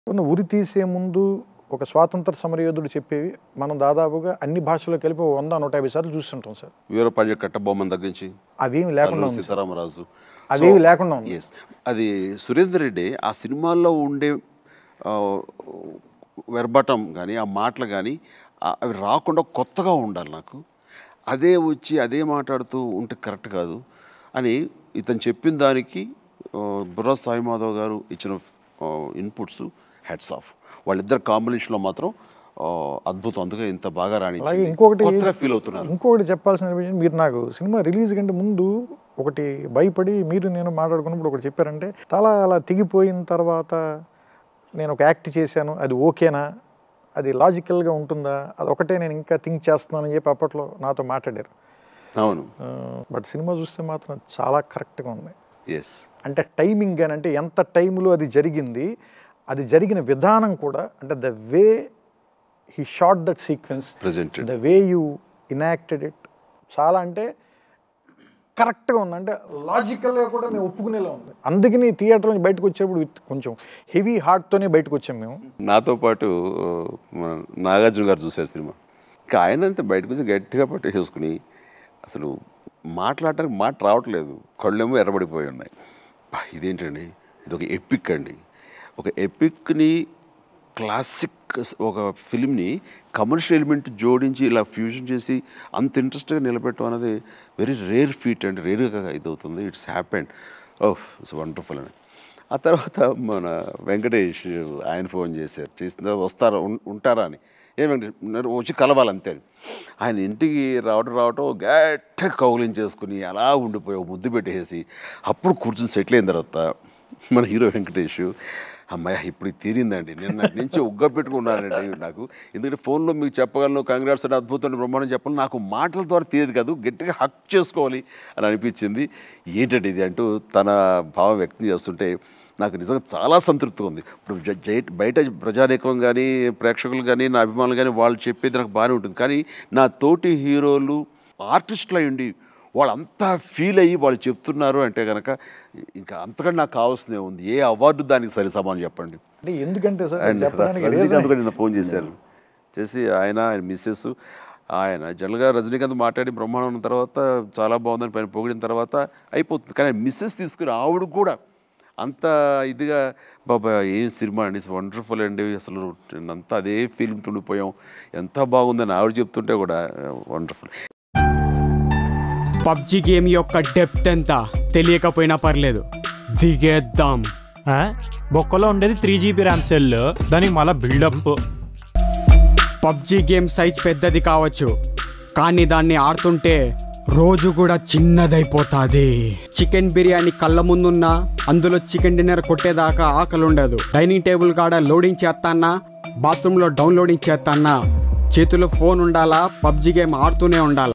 ఉన్న ఉరి తీసే ముందు ఒక స్వాతంత్ర సమరయోధుడు చెప్పేవి మనం దాదాపుగా అన్ని భాషల్లో కలిపి ఓ వంద నూట యాభై సార్లు చూస్తుంటాం సార్ వీరపాళ్య కట్టబొమ్మను దగ్గర నుంచి అవేమి లేకుండా అల్లూరి ఉంది సార్. సీతారామరాజు అవేమి లేకుండా ఉంది ఎస్ అది సురేందర్ రెడ్డి ఆ సినిమాల్లో ఉండే ఆ, వెర్బటం కానీ ఆ మాటలు కానీ ఆ- అవి రాకుండా కొత్తగా ఉండాలి నాకు అదే వచ్చి అదే మాట్లాడుతూ ఉంటే కరెక్ట్ కాదు అని ఇతను చెప్పిన దానికి ఆ, బుర్రా సాయి మాధవ్ గారు ఇచ్చిన ఇన్పుట్స్ హెడ్స్ ఆఫ్ వాళ్ళిద్దరు కాంబినేషన్లో మాత్రం ఆ, అద్భుతం అందుకే ఇంత బాగా అలాగే రాణించింది ఇంకొకటి కొత్తగా ఫీల్ అవుతున్నారు ఇంకొకటి చెప్పాల్సిన విషయం మీరు నాకు సినిమా రిలీజ్ కంటే ముందు ఒకటి భయపడి మీరు నేను మాట్లాడుకున్నప్పుడు ఒకటి చెప్పారంటే తల అలా తెగిపోయిన తర్వాత నేను ఒక యాక్ట్ చేశాను అది ఓకేనా అది లాజికల్గా ఉంటుందా అది ఒకటే నేను ఇంకా థింక్ చేస్తున్నానని చెప్పి అప్పట్లో నాతో మాట్లాడారు అవును బట్ సినిమా చూస్తే మాత్రం చాలా కరెక్ట్గా ఉంది ఎస్ అంటే టైమింగ్ అని అంటే ఎంత టైంలో అది జరిగింది అది జరిగిన విధానం కూడా అంటే the way he shot that sequence Presented. The way you enacted it చాలా అంటే కరెక్ట్గా ఉంది అంటే లాజికల్గా కూడా మేము ఒప్పుకునేలా ఉంది అందుకని థియేటర్ నుంచి బయటకు వచ్చేప్పుడు విత్ కొంచెం హెవీ హార్ట్తోనే బయటకు వచ్చాం మేము నాతో పాటు ఆ, మన నాగార్జున గారు చూశారు సినిమా ఇంకా ఆయన అంతే బయటకు వచ్చి గట్టిగా పట్టేసుకుని అసలు మాట్లాడటానికి మాట రావట్లేదు కళ్ళేమో ఎర్రబడిపోయి ఉన్నాయి బా, ఇదేంటండి ఇది ఒక ఎపిక్ అండి ఒక ఎపిక్ని క్లాసిక్ ఒక ఫిల్మ్ని కమర్షియల్ ఎలిమెంట్ జోడించి ఇలా ఫ్యూజన్ చేసి అంత ఇంట్రెస్ట్గా నిలబెట్టడం అనేది వెరీ రేర్ ఫీట్ అండ్ రేర్గా ఇదవుతుంది it's happened oh it's wonderful అని ఆ తర్వాత మన వెంకటేష్ ఆయన ఫోన్ చేశారు చేసిన వస్తారా ఉం- ఉంటారా అని ఏ వెంకటేష్ "నేను వచ్చి కలవాలి అంతే అని ఆయన ఇంటికి రావడం రావటం గట్టిగా కౌలించేసుకుని అలా ఉండిపోయి ఒక ముద్దు పెట్టేసి అప్పుడు కూర్చుని సెటిల్ అయిన తర్వాత మన హీరో వెంకటేష్ అమ్మాయి ఇప్పుడు ఇది తీరిందండి నేను నాకు నుంచి ఉగ్గ పెట్టుకున్నానండి నాకు ఎందుకంటే ఫోన్లో మీకు చెప్పగలను కంగ్రాట్స్ అని అద్భుతం బ్రహ్మాండం చెప్పాలి నాకు మాటల ద్వారా తీయదు కాదు గట్టిగా హక్ చేసుకోవాలి అని అనిపించింది ఏంటంటే ఇది అంటూ తన భావం వ్యక్తం చేస్తుంటే నాకు నిజంగా చాలా సంతృప్తిగా ఉంది ఇప్పుడు జ- జై- బయట ప్రజానీకం కానీ ప్రేక్షకులు కానీ నా అభిమానులు కానీ వాళ్ళు చెప్పేది నాకు బాగానే ఉంటుంది కానీ నా తోటి హీరోలు ఆర్టిస్టులు అయి ఉండి వాళ్ళంతా ఫీల్ అయ్యి వాళ్ళు చెప్తున్నారు అంటే కనుక ఇంకా అంతకంటే నాకు కావాల్సిందే ఉంది ఏ అవార్డు దానికి సరి సమానం చెప్పండి అంటే ఎందుకంటే సార్ అండ్ చెప్పడానికి రజనీకాంత్ reason- కూడా నిన్న ఫోన్ చేశారు చేసి ఆయన ఆయన మిస్సెస్ ఆయన జనరల్గా రజనీకాంత్ మాట్లాడి బ్రహ్మాండం ఉన్న తర్వాత చాలా బాగుందని పైన పొగిడిన తర్వాత అయిపోతుంది కానీ మిస్సెస్ తీసుకుని ఆవిడ కూడా అంత ఇదిగా బాబా ఏం సినిమా అండి వండర్ఫుల్ అండి అసలు అంతా అదే ఫీలింగ్ ఉండిపోయాం ఎంత బాగుందని ఆవిడ చెప్తుంటే కూడా వండర్ఫుల్ పబ్జి గేమ్ యొక్క డెప్త్ ఎంత తెలియకపోయినా పర్లేదు దిగేద్దాం ఆ? బొక్కలో ఉండేది త్రీ జీబీ ర్యామ్ సెల్ దానికి మళ్ళీ బిల్డప్ పబ్జి గేమ్ సైజ్ పెద్దది కావచ్చు కానీ దాన్ని ఆడుతుంటే రోజు కూడా చిన్నదైపోతాది చికెన్ బిర్యానీ కళ్ళ ముందున్నా అందులో చికెన్ డిన్నర్ కొట్టేదాకా ఆకలి ఉండదు డైనింగ్ టేబుల్ కాడ లోడింగ్ చేస్తానా బాత్రూంలో డౌన్లోడింగ్ చేస్తానా చేతిలో ఫోన్ ఉండాలా పబ్జి గేమ్ ఆడుతూనే ఉండాలా